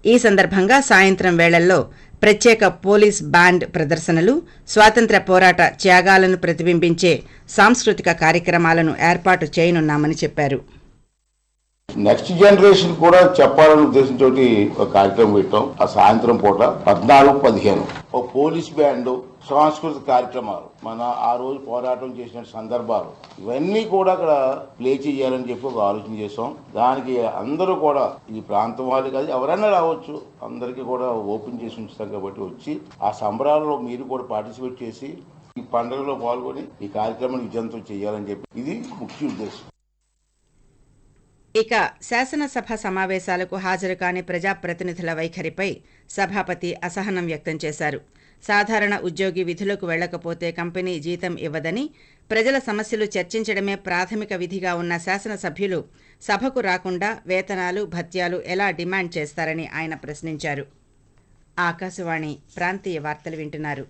ఈ సందర్భంగా సాయంత్రం వేళల్లో ప్రత్యేక పోలీస్ బ్యాండ్ ప్రదర్శనలు స్వాతంత్ర్య పోరాట త్యాగాలను ప్రతిబింబించే సాంస్కృతిక కార్యక్రమాలను ఏర్పాటు చేయనున్నామని చెప్పారు నెక్స్ట్ జనరేషన్ కూడా చెప్పాలనే ఉద్దేశంతో ఒక కార్యక్రమం పెట్టాం ఆ సాయంత్రం పూట పద్నాలుగు పదిహేను ఒక పోలీస్ బ్యాండ్ సాంస్కృతిక కార్యక్రమాలు మన ఆ రోజు పోరాటం చేసిన సందర్భాలు ఇవన్నీ కూడా అక్కడ ప్లే చేయాలని చెప్పి ఒక ఆలోచన చేసాం దానికి అందరూ కూడా ఈ ప్రాంతం వాళ్ళు కాదు ఎవరైనా రావచ్చు అందరికీ కూడా ఓపెన్ చేసి ఉంచుతాం కాబట్టి వచ్చి ఆ సంబరాల్లో మీరు కూడా పార్టిసిపేట్ చేసి ఈ పండుగలో పాల్గొని ఈ కార్యక్రమాన్ని విజయంతం చేయాలని చెప్పి ఇది ముఖ్య ఉద్దేశం ఇక శాసనసభ సమావేశాలకు హాజరు కాని ప్రజాప్రతినిధుల వైఖరిపై సభాపతి అసహనం వ్యక్తం చేశారు సాధారణ ఉద్యోగి విధులకు వెళ్లకపోతే కంపెనీ జీతం ఇవ్వదని ప్రజల సమస్యలు చర్చించడమే ప్రాథమిక విధిగా ఉన్న శాసనసభ్యులు సభకు రాకుండా వేతనాలు భత్యాలు ఎలా డిమాండ్ చేస్తారని ఆయన ప్రశ్నించారు ఆకాశవాణి ప్రాంతీయ వార్తలు వింటున్నారు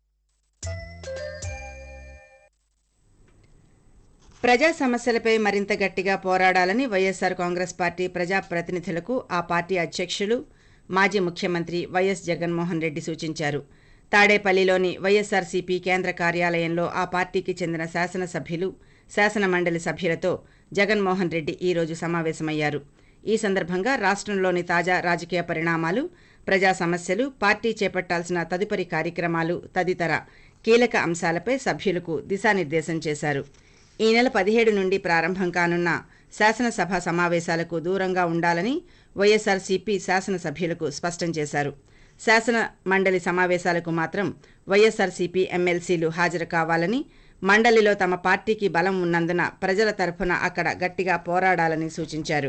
ప్రజా సమస్యలపై మరింత గట్టిగా పోరాడాలని వైఎస్సార్ కాంగ్రెస్ పార్టీ ప్రజాప్రతినిధులకు ఆ పార్టీ అధ్యక్షులు మాజీ ముఖ్యమంత్రి వైఎస్ జగన్మోహన్ రెడ్డి సూచించారు తాడేపల్లిలోని వైఎస్సార్సీపీ కేంద్ర కార్యాలయంలో ఆ పార్టీకి చెందిన శాసనసభ్యులు శాసనమండలి సభ్యులతో జగన్మోహన్ రెడ్డి ఈ రోజు సమావేశమయ్యారు ఈ సందర్భంగా రాష్ట్రంలోని తాజా రాజకీయ పరిణామాలు ప్రజా సమస్యలు పార్టీ చేపట్టాల్సిన తదుపరి కార్యక్రమాలు తదితర కీలక అంశాలపై సభ్యులకు దిశానిర్దేశం చేశారు ఈ నెల పదిహేడు నుండి ప్రారంభం కానున్న శాసనసభ సమావేశాలకు దూరంగా ఉండాలని వైఎస్సార్సీపీ శాసనసభ్యులకు స్పష్టం చేశారు శాసన మండలి సమావేశాలకు మాత్రం వైఎస్సార్సీపీ ఎమ్మెల్సీలు హాజరు కావాలని మండలిలో తమ పార్టీకి బలం ఉన్నందున ప్రజల తరఫున అక్కడ గట్టిగా పోరాడాలని సూచించారు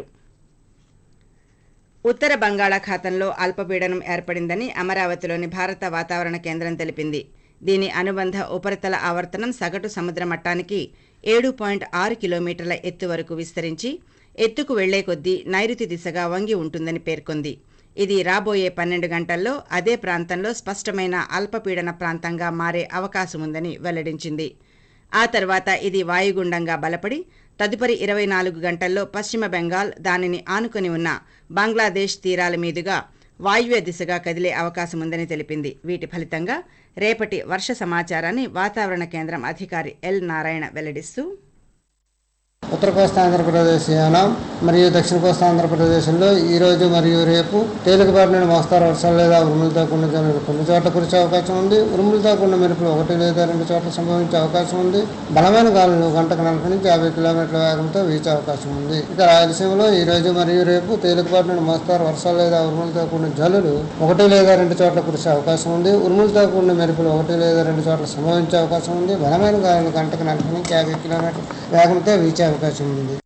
ఉత్తర బంగాళాఖాతంలో అల్పపీడనం ఏర్పడిందని అమరావతిలోని భారత వాతావరణ కేంద్రం తెలిపింది దీని అనుబంధ ఉపరితల ఆవర్తనం సగటు సముద్ర మట్టానికి ఏడు పాయింట్ ఆరు కిలోమీటర్ల ఎత్తు వరకు విస్తరించి ఎత్తుకు వెళ్లే కొద్దీ నైరుతి దిశగా వంగి ఉంటుందని పేర్కొంది ఇది రాబోయే పన్నెండు గంటల్లో అదే ప్రాంతంలో స్పష్టమైన అల్పపీడన ప్రాంతంగా మారే అవకాశముందని వెల్లడించింది ఆ తర్వాత ఇది వాయుగుండంగా బలపడి తదుపరి ఇరవై నాలుగు గంటల్లో పశ్చిమ బెంగాల్ దానిని ఆనుకొని ఉన్న బంగ్లాదేశ్ తీరాల మీదుగా వాయువ్య దిశగా కదిలే అవకాశముందని తెలిపింది వీటి ఫలితంగా రేపటి వర్ష సమాచారాన్ని వాతావరణ కేంద్రం అధికారి ఎల్ నారాయణ వెల్లడిస్తూ ఉత్తర కోస్తా ఆంధ్రప్రదేశ్ యానం మరియు దక్షిణ కోస్తా ఆంధ్రప్రదేశ్లో ఈ రోజు మరియు రేపు తేలికపాటి నుండి మోస్తారు వర్షాలు లేదా ఉరుములతో కూడిన జల్లులు కొన్ని చోట్ల కురిసే అవకాశం ఉంది ఉరుములతో కూడిన మెరుపులు ఒకటి లేదా రెండు చోట్ల సంభవించే అవకాశం ఉంది బలమైన గాలులు గంటకు నలభై నుంచి యాభై కిలోమీటర్ల వేగంతో వీచే అవకాశం ఉంది ఇక రాయలసీమలో ఈ రోజు మరియు రేపు తేలికపాటి నుండి మోస్తారు వర్షాలు లేదా ఉరుములతో కూడిన జల్లులు ఒకటి లేదా రెండు చోట్ల కురిసే అవకాశం ఉంది ఉరుములతో కూడిన మెరుపులు ఒకటి లేదా రెండు చోట్ల సంభవించే అవకాశం ఉంది బలమైన గాలులు గంటకు నలభై నుంచి యాభై కిలోమీటర్ల వేగంతో వీచే అవకాశం ఉంది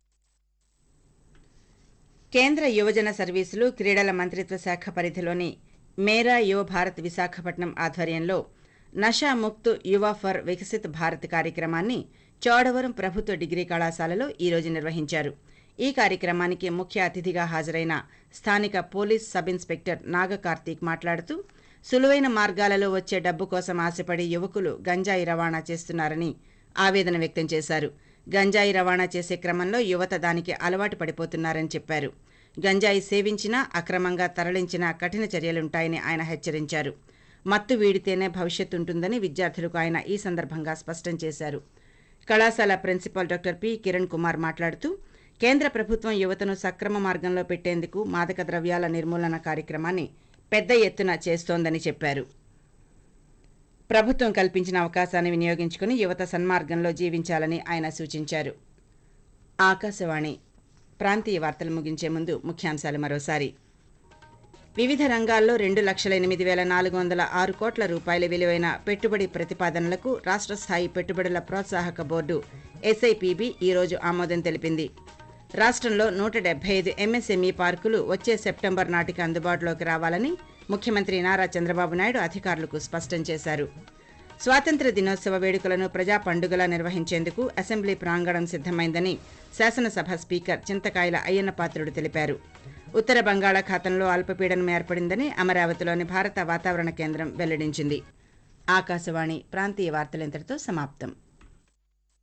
కేంద్ర యువజన సర్వీసులు క్రీడల మంత్రిత్వ శాఖ పరిధిలోని మేరా యువ భారత్ విశాఖపట్నం ఆధ్వర్యంలో నషా ముక్త్ యువ ఫర్ వికసిత్ భారత్ కార్యక్రమాన్ని చోడవరం ప్రభుత్వ డిగ్రీ కళాశాలలో ఈరోజు నిర్వహించారు ఈ కార్యక్రమానికి ముఖ్య అతిథిగా హాజరైన స్థానిక police sub inspector Naga Karthik మాట్లాడుతూ సులువైన మార్గాలలో వచ్చే డబ్బు కోసం ఆశపడి యువకులు గంజాయి రవాణా చేస్తున్నారని ఆవేదన వ్యక్తం చేశారు గంజాయి రవాణా చేసే క్రమంలో యువత దానికి అలవాటు పడిపోతున్నారని చెప్పారు గంజాయి సేవించినా అక్రమంగా తరలించినా కఠిన చర్యలుంటాయని ఆయన హెచ్చరించారు మత్తు వీడితేనే భవిష్యత్తు ఉంటుందని విద్యార్థులకు ఆయన ఈ సందర్భంగా స్పష్టం చేశారు కళాశాల principal doctor P Kiran Kumar మాట్లాడుతూ కేంద్ర ప్రభుత్వం యువతను సక్రమ మార్గంలో పెట్టేందుకు మాదక ద్రవ్యాల నిర్మూలన కార్యక్రమాన్ని పెద్ద ఎత్తున చేస్తోందని చెప్పారు ప్రభుత్వం కల్పించిన అవకాశాన్ని వినియోగించుకుని యువత సన్మార్గంలో జీవించాలని ఆయన సూచించారు ఆకాశవాణి ప్రాంతీయ వార్తలు ముగించే ముందు ముఖ్యాంశాలు మరోసారి వివిధ రంగాల్లో రెండు లక్షల ఎనిమిది వేల నాలుగు వందల ఆరు కోట్ల రూపాయల విలువైన పెట్టుబడి ప్రతిపాదనలకు రాష్ట్ర స్థాయి పెట్టుబడుల ప్రోత్సాహక బోర్డు ఎస్ఐపిబి ఈరోజు ఆమోదం తెలిపింది రాష్ట్రంలో నూట డెబ్బై ఐదు ఎంఎస్ఎంఈ పార్కులు వచ్చే సెప్టెంబర్ నాటికి అందుబాటులోకి రావాలని ముఖ్యమంత్రి నారా చంద్రబాబు నాయుడు అధికారులకు స్పష్టం చేశారు స్వాతంత్ర దినోత్సవ వేడుకలను ప్రజా పండుగలా నిర్వహించేందుకు అసెంబ్లీ ప్రాంగణం సిద్ధమైందని శాసనసభ స్పీకర్ చింతకాయల అయ్యన్నపాత్రుడు తెలిపారు ఉత్తర బంగాళాఖాతంలో అల్పపీడనం ఏర్పడిందని అమరావతిలోని భారత వాతావరణ కేంద్రం వెల్లడించింది ఆకాశవాణి ప్రాంతీయ వార్తలు ఇంతటితో సమాప్తం